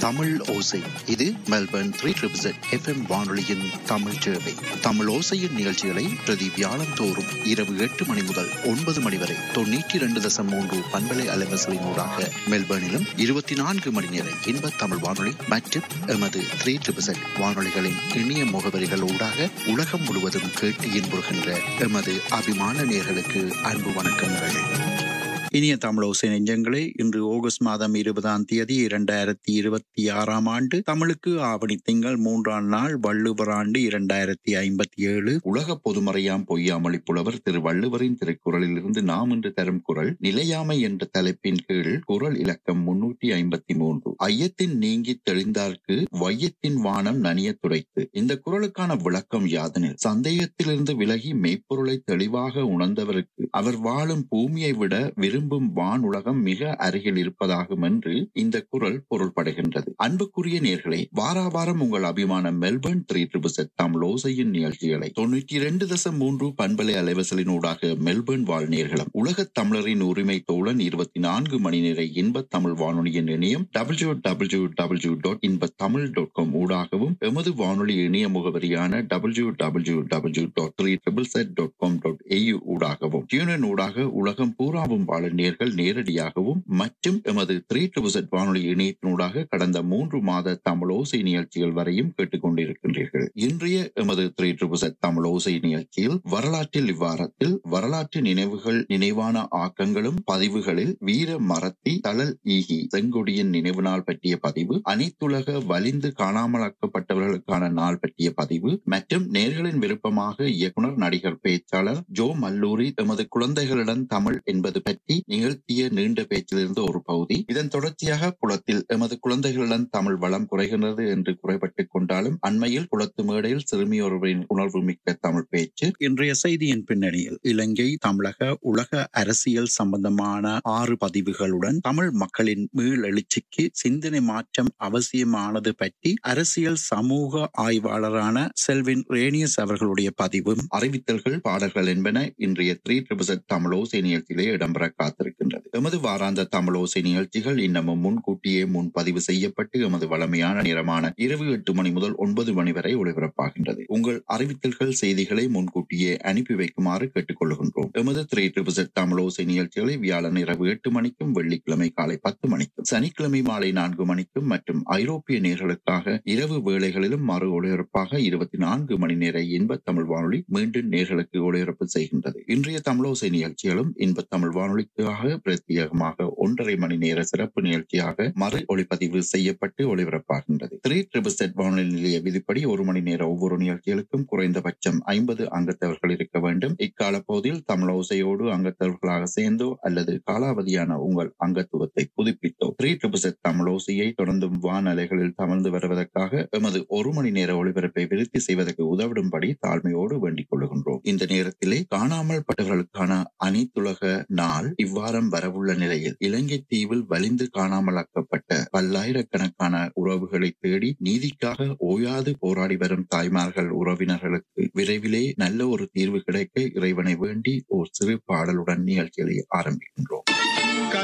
தமிழ் ஓசை இது Melbourne three triple FM வானொலியின் தமிழ் சேவை தமிழ் ஓசையின் நிகழ்ச்சிகளை பிரதி வியாழம் தோறும் இரவு எட்டு மணி முதல் ஒன்பது மணி வரை தொண்ணூற்றி இரண்டு தசம் மூன்று பண்பலை அலைவசலினூடாக மெல்பர்னிலும் இருபத்தி நான்கு மணி நேர இன்ப தமிழ் வானொலி மற்றும் எமது த்ரீ ட்ரிபிள் வானொலிகளின் இணைய முகவரிகள் ஊடாக உலகம் முழுவதும் கேட்டு இன்புறுகின்ற எமது அபிமான நேர்களுக்கு அன்பு வணக்கங்கள் இனிய தமிழோசை நெஞ்சங்களே இன்று ஆகஸ்ட் மாதம் இருபதாம் தேதி இரண்டாயிரத்தி இருபத்தி ஆறாம் ஆண்டு தமிழுக்கு ஆவணி திங்கள் மூன்றாம் நாள் வள்ளுவர் ஆண்டு இரண்டாயிரத்தி ஐம்பத்தி ஏழு உலக பொதுமறையாம் பொய்யாமொழி புலவர் திரு வள்ளுவரின் திருக்குறளில் இருந்து நாம் இன்று தரும் குரல் நிலையாமை என்ற தலைப்பின் கீழ் குரல் இலக்கம் முன்னூற்றி ஐம்பத்தி மூன்று ஐயத்தின் நீங்கி தெளிந்தார்க்கு வையத்தின் வானம் நனிய துடைத்து இந்த குரலுக்கான விளக்கம் யாதனில் சந்தேகத்திலிருந்து விலகி மெய்ப்பொருளை தெளிவாக உணர்ந்தவருக்கு அவர் வாழும் பூமியை விட விரும்பும் வான் உலகம் மிக அருகில் இருப்பதாகும் என்று இந்த குரல் பொருள்படுகின்றது அன்புக்குரிய நேர்களே வாராவாரம் உங்கள் அபிமான மெல்பர்ன் த்ரீ ட்ரிபிள் தாம் லோசையின் நிகழ்ச்சிகளை தொண்ணூற்றி இரண்டு தசம் மூன்று பண்பலை அலைவசலினூடாக மெல்பர்ன் வாழ் நேர்களும் உலகத் தமிழரின் உரிமை தோழன் இருபத்தி நான்கு மணி நேர இன்ப தமிழ் வானொலியின் இணையம் டபிள்யூ டபிள்யூ டபிள்யூ டாட் இன்ப தமிழ் டாட் காம் ஊடாகவும் எமது வானொலி இணைய முகவரியான W W W dot three triple zed dot com dot AU ஊடாகவும் டியூனின் ஊடாக உலகம் பூராவும் வாழ நேர்கள் நேரடியாகவும் மற்றும் எமது த்ரீ ட்ரிபிள் வானொலி இணையத்தினூடாக கடந்த மூன்று மாத தமிழோசை நிகழ்ச்சிகள் வரையும் கேட்டுக்கொண்டிருக்கின்றீர்கள் இன்றைய எமது த்ரீ ட்ரிபிள் தமிழோசை நிகழ்ச்சியில் வரலாற்றில் இவ்வாரத்தில் வரலாற்று நினைவுகள் நினைவான ஆக்கங்களும் பதிவுகளில் வீர மரத்தி தளல் ஈகி செங்கொடியின் நினைவு நாள் பற்றிய பதிவு அனைத்துலக வலிந்து காணாமலாக்கப்பட்டவர்களுக்கான நாள் பற்றிய பதிவு மற்றும் நேர்களின் விருப்பமாக இயக்குனர் நடிகர் பேச்சாளர் ஜோ மல்லூரி எமது குழந்தைகளிடம் தமிழ் என்பது பற்றி நிகழ்த்திய நீண்ட பேச்சிலிருந்து ஒரு பகுதி இதன் தொடர்ச்சியாக குளத்தில் எமது குழந்தைகளிடம் தமிழ் வளம் குறைகின்றது என்று குறைபட்டுக் கொண்டாலும் அண்மையில் குளத்து மேடையில் சிறுமியொருவரின் உணர்வு மிக்க தமிழ் பேச்சு இன்றைய செய்தியின் பின்னணியில் இலங்கை தமிழக உலக அரசியல் சம்பந்தமான ஆறு பதிவுகளுடன் தமிழ் மக்களின் மீள் எழுச்சிக்கு சிந்தனை மாற்றம் அவசியமானது பற்றி அரசியல் சமூக ஆய்வாளரான செல்வின் ரேனியஸ் அவர்களுடைய பதிவும் அறிவித்தல்கள் பாடல்கள் என்பன இன்றைய த்ரீ ட்ரிபிள் தமிழோசை நிகழ்ச்சியிலே இடம்பெற காத்திருக்கின்றது எமது வாராந்த தமிழோசை நிகழ்ச்சிகள் இன்னமும் முன்கூட்டியே முன்பதிவு செய்யப்பட்டு எமது வளமையான நேரமான இரவு எட்டு மணி முதல் ஒன்பது மணி வரை ஒளிபரப்பாகின்றது உங்கள் அறிவித்தல்கள் செய்திகளை முன்கூட்டியே அனுப்பி வைக்குமாறு கேட்டுக்கொள்கின்றோம் எமது த்ரீ ட்ரிபிள் தமிழோசை நிகழ்ச்சிகளை வியாழன் இரவு எட்டு மணிக்கும் வெள்ளிக்கிழமை காலை பத்து மணிக்கும் சனிக்கிழமை மாலை நான்கு மணிக்கும் மற்றும் ஐரோப்பிய நேர்களுக்காக இரவு வேளைகளிலும் மறு ஒளிபரப்பாக இருபத்தி நான்கு மணி நேர இன்ப தமிழ் வானொலி மீண்டும் நேர்களுக்கு ஒளிபரப்பு செய்கின்றது இன்றைய தமிழோசை நிகழ்ச்சிகளும் இன்ப தமிழ் வானொலிக்காக பிரத்யேகமாக ஒன்றரை மணி நேர சிறப்பு நிகழ்ச்சியாக மறு ஒளிப்பதிவு செய்யப்பட்டு ஒளிபரப்பாகின்றது த்ரீ ட்ரிபிள் செட் வானொலி நிலைய விதிப்படி ஒரு மணி நேர ஒவ்வொரு நிகழ்ச்சிகளுக்கும் குறைந்தபட்சம் ஐம்பது அங்கத்தவர்கள் இருக்க வேண்டும் இக்கால பகுதியில் தமிழோசையோடு அங்கத்தவர்களாக சேர்ந்தோ அல்லது காலாவதியான உங்கள் அங்கத்துவத்தை புதுப்பித்தோ த்ரீ ட்ரிபிள் செட் தமிழோசையை தொடர்ந்தும் வானலைகளில் தமர்ந்து வருவதற்காக எமது ஒரு மணி நேர ஒளிபரப்பை விருத்தி செய்வதற்கு உதவிடும்படி தாழ்மையோடு வேண்டிக் கொள்கின்றோம் இந்த நேரத்திலே காணாமல் பட்டவர்களுக்கான அனைத்துலக நாள் இவ்வாரம் வரவுள்ள நிலையில் இலங்கை தீவில் வலிந்து காணாமலாக்கப்பட்ட பல்லாயிரக்கணக்கான உறவுகளை தேடி நீதிக்காக ஓயாது போராடி வரும் தாய்மார்கள் உறவினர்களுக்கு விரைவிலே நல்ல ஒரு தீர்வு கிடைக்க இறைவனை வேண்டி ஒரு சிறு பாடலுடன் நிகழ்ச்சிகளை ஆரம்பிக்கின்றோம்